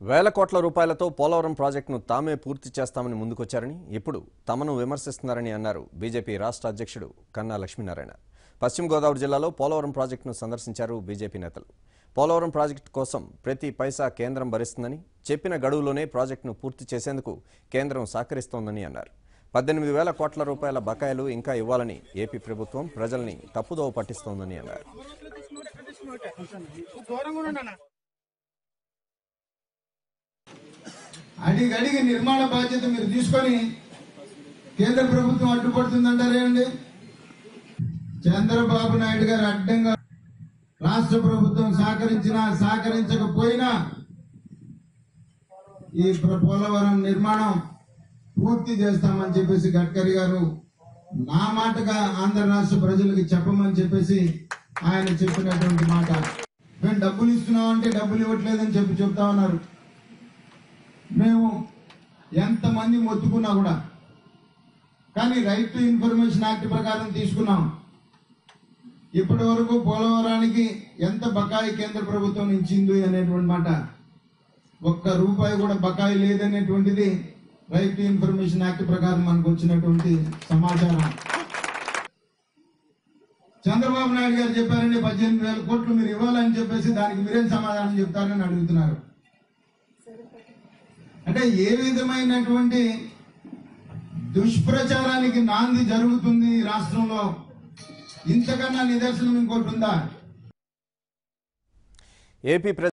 వేల కోట్ల రూపాయలతో పోలవరం ప్రాజెక్టును తామే పూర్తి చేస్తామని ముందుకొచ్చారని ఇప్పుడు తమను విమర్శిస్తున్నారని అన్నారు బీజేపీ రాష్ట్ర అధ్యక్షుడు కన్నా లక్ష్మీనారాయణ పశ్చిమ గోదావరి జిల్లాలో పోలవరం ప్రాజెక్టును సందర్శించారు బీజేపీ నేతలు పోలవరం ప్రాజెక్టు కోసం ప్రతి పైసా కేంద్రం భరిస్తుందని చెప్పిన గడువులోనే ప్రాజెక్టును పూర్తి చేసేందుకు కేంద్రం సహకరిస్తోందని అన్నారు పద్దెనిమిది వేల కోట్ల రూపాయల బకాయిలు ఇంకా ఇవ్వాలని ఏపీ ప్రభుత్వం ప్రజల్ని తప్పుదోవ పట్టిస్తోందని అన్నారు అడిగి అడిగి నిర్మాణ బాధ్యత మీరు తీసుకొని కేంద్ర ప్రభుత్వం అడ్డుపడుతుందంటారేమండి చంద్రబాబు నాయుడు గారు అడ్డంగా రాష్ట్ర ప్రభుత్వం సహకరించినా సహకరించకపోయినా ఈ ప్ర- పోలవరం నిర్మాణం పూర్తి చేస్తామని చెప్పేసి గడ్కరీ గారు నా మాటగా ఆంధ్ర రాష్ట్ర ప్రజలకు చెప్పమని చెప్పేసి ఆయన చెప్పినటువంటి మాట మేము డబ్బులు ఇస్తున్నామంటే డబ్బులు ఇవ్వట్లేదని చెప్పి చెప్తా ఉన్నారు మేము ఎంతమంది మొత్తుకున్నా కూడా కానీ రైట్ టు ఇన్ఫర్మేషన్ యాక్ట్ ప్రకారం తీసుకున్నాం ఇప్పటి వరకు పోలవరానికి ఎంత బకాయి కేంద్ర ప్రభుత్వం ఇచ్చింది అనేటువంటి మాట ఒక్క రూపాయి కూడా బకాయి లేదనేటువంటిది రైట్ టు ఇన్ఫర్మేషన్ యాక్ట్ ప్రకారం మనకు వచ్చినటువంటి సమాచారం చంద్రబాబు నాయుడు గారు చెప్పారండి పద్దెనిమిది వేల కోట్లు మీరు ఇవ్వాలని చెప్పేసి దానికి మీరేం సమాధానం చెప్తారని అడుగుతున్నారు అంటే ఏ విధమైనటువంటి దుష్ప్రచారానికి నాంది జరుగుతుంది ఈ రాష్ట్రంలో ఇంతకన్నా నిదర్శనం ఇంకోటి ఉందా ఏపీ ప్ర